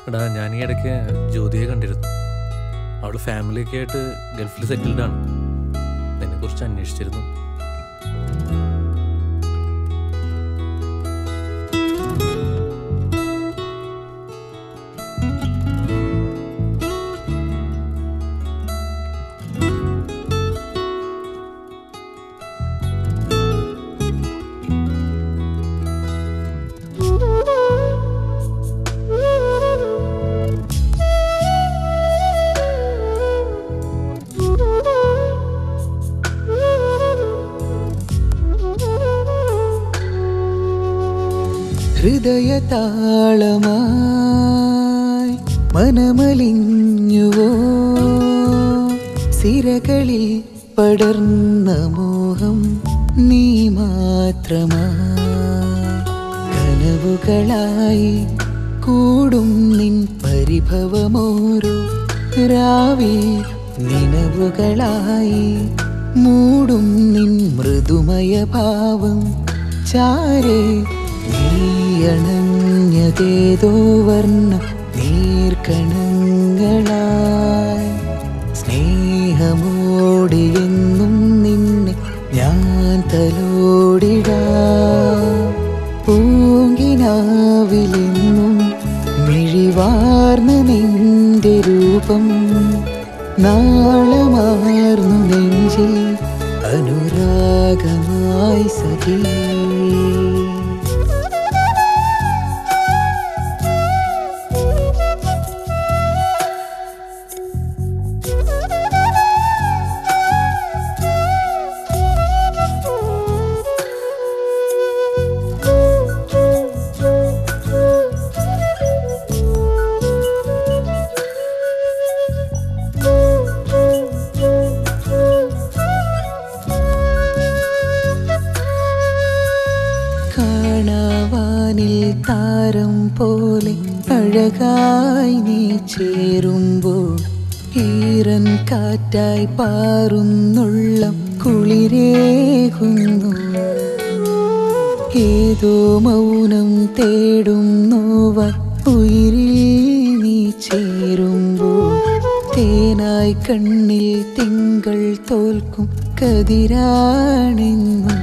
എടാ ഞാൻ ഈ ഇടയ്ക്ക് ജ്യോതിയെ കണ്ടിരുന്നു അവള് ഫാമിലിയൊക്കെ ആയിട്ട് ഗൾഫിൽ സെറ്റിൽഡ് ആണ് നിന്നെ കുറിച്ച് അന്വേഷിച്ചിരുന്നു ഹൃദയതാളമായി മനമലിഞ്ഞുവോ സിരകളിൽ പടർന്ന മോഹം നീ മാത്രമായി കനവുകളായി കൂടും നിൻ പരിഭവമോരോ രാവി നിലവുകളായി മൂടും നിൻ മൃദുമയ ഭാവം ചാരേ നീയണഞ്ഞതേതോ വർണ്ണ നീർക്കണങ്ങളായി സ്നേഹമോടെ എന്നും നിന്നെ ഞാൻ തലോടിടാം പൂങ്കിനാവിലെന്നും മിഴിവാർന്ന നിന്റെ രൂപം നാളമാർന്നു നെഞ്ചിൽ അനുരാഗമായി സഖീ കാണാവാനിൽ താരം പോലെ അഴകായി നീ ചേരുമ്പോൾ ഈറൻ കാറ്റായി പാറുന്നുള്ളം കുളിരേകുന്നു ഏതോ മൗനം തേടും നോവാൻ ഉയിരിൽ നീ ചേരുമ്പോൾ തേനായി കണ്ണിൽ തിങ്കൾ തോൽക്കും കതിരാണെന്നും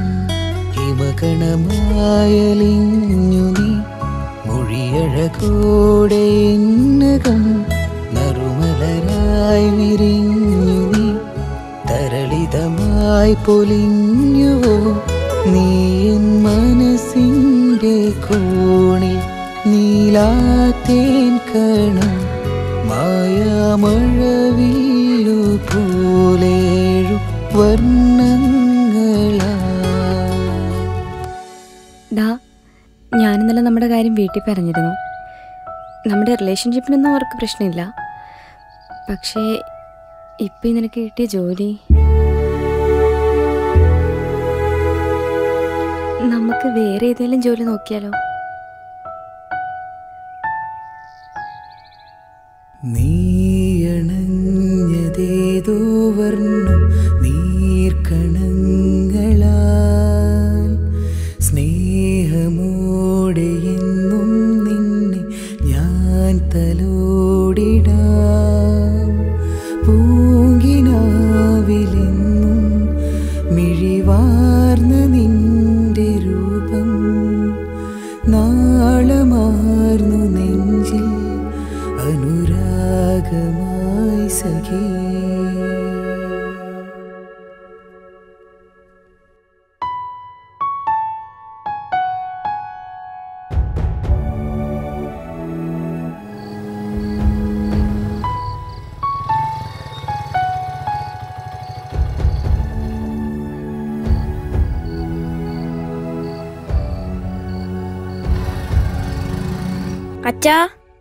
ഹിമകണമായലിഞ്ഞു നീ മൊഴിയഴകോടെ എന്നകം നറുമലരായി വിരിഞ്ഞു നീ തരളിതമായി പൊലിഞ്ഞുവോ നീ എൻ മനസ്സിൻ്റെ കോണിൽ നീലാത്തേൻ കണം മായാമഴവില്ലു പോലേഴു വർണ്ണങ്ങളാ ഡാ ഞാൻ ഇന്നലെ നമ്മുടെ കാര്യം വീട്ടിൽ പറഞ്ഞിരുന്നു നമ്മുടെ റിലേഷൻഷിപ്പിനൊന്നും അവർക്ക് പ്രശ്നമില്ല പക്ഷേ ഇപ്പം നിനക്ക് കിട്ടിയ ജോലി നമുക്ക് വേറെ ഏതെങ്കിലും ജോലി നോക്കിയാലോ നീയണഞ്ഞതേതോ വർണ്ണം നീർക്കണങ്ങളാൽ സ്നേഹമോടെ എന്നും നിന്നെ ഞാൻ തലോടിടാം പൂങ്കിനാവിലെന്നും മിഴിവാർന്ന നിന്റെ രൂപം നാളമാർന്നു നെഞ്ചിൽ അനുരാഗമായി സഖേ അച്ഛാ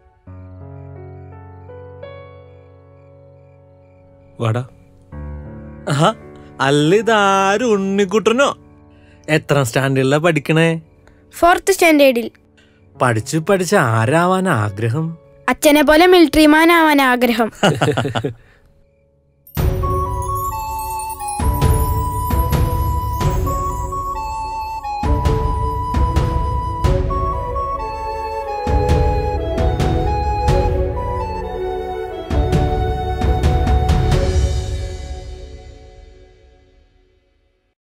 വാടാ ആഹാ അല്ല ഇതാരും ഉണ്ണിക്കുട്ടനോ എത്രാം സ്റ്റാൻഡേർഡിലാ പഠിക്കണേ ഫോർത്ത് സ്റ്റാൻഡേർഡിൽ പഠിച്ച് പഠിച്ച് ആരാവാൻ ആഗ്രഹം അച്ഛനെ പോലെ മിലിറ്ററി മാൻ ആവാൻ ആഗ്രഹം